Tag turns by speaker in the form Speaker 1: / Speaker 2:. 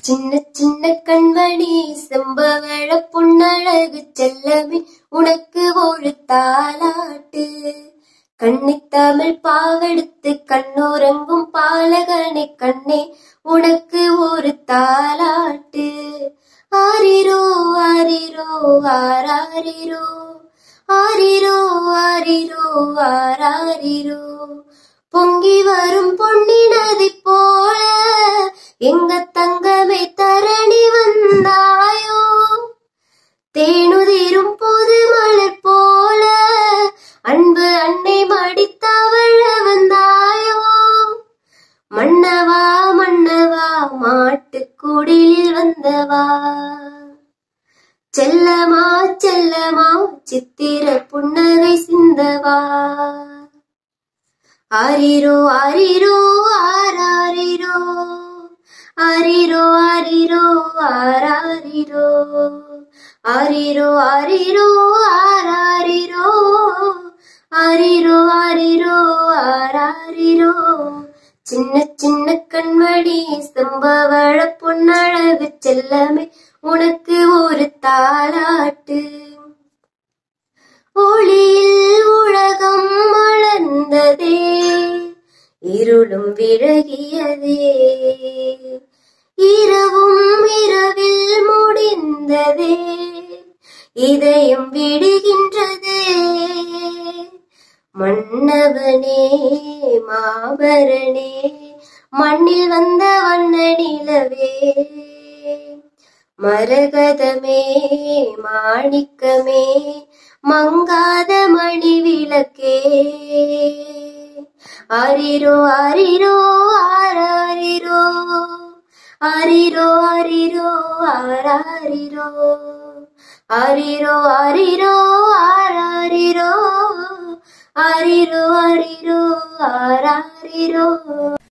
Speaker 1: சின்ன சின்ன கண்மணி செம்பவழ புன்னழகு செல்லமே உனக்கு ஒரு தாலாட்டு கண்ணித்தமிழ் பாவெடுத்து கண்ணுறங்கும் பாலகனை கண்ணே உனக்கு ஒரு தாலாட்டு ஆரிரோ ஆரிரோ ஆராரிரோ ஆரிரோ ஆரிரோ ஆராரிரோ பொங்கி வரும் பொன்னி நதி போல எங்க தங்கமே தரணி வந்தாயோ தேனுதிரும் புது மலர் போல அன்பு அன்னை மடித்தவழ வந்தாயோ மன்னவா மன்னவா மாட்டுக்குடிலில் வந்தவா செல்லமா செல்லமா சித்திர புன்னகை சிந்தவா ஆரிரோ ஆரிரோ ஆராரிரோ ஆரிரோ ஆரிரோ ஆராரிரோ ஆரிரோ ஆரிரோ ஆராரிரோ ஆரிரோ ஆரிரோ ஆராரிரோ சின்ன சின்ன கண்மணி செம்பவழ பொன்னழகு செல்லமே உனக்கு ஒரு தாலாட்டு ஒளியில் உலகம் மலர்ந்ததே இருளும் விலகியதே இரவும் இரவில் முடிந்ததே இதயம் விடுகின்றதே மன்னவனே மாபரணே மண்ணில் வந்த வண்ண நிலவே மரகதமே மாணிக்கமே மங்காத மணி விளக்கே ஆரிரோ ஆரிரோ ஆராரிரோ ஆரிரோ ஆரிரோ ஆராரிரோ ஆரிரோ ஆரிரோ ஆராரிரோ ஆரிரோ ஆரிரோ ஆராரிரோ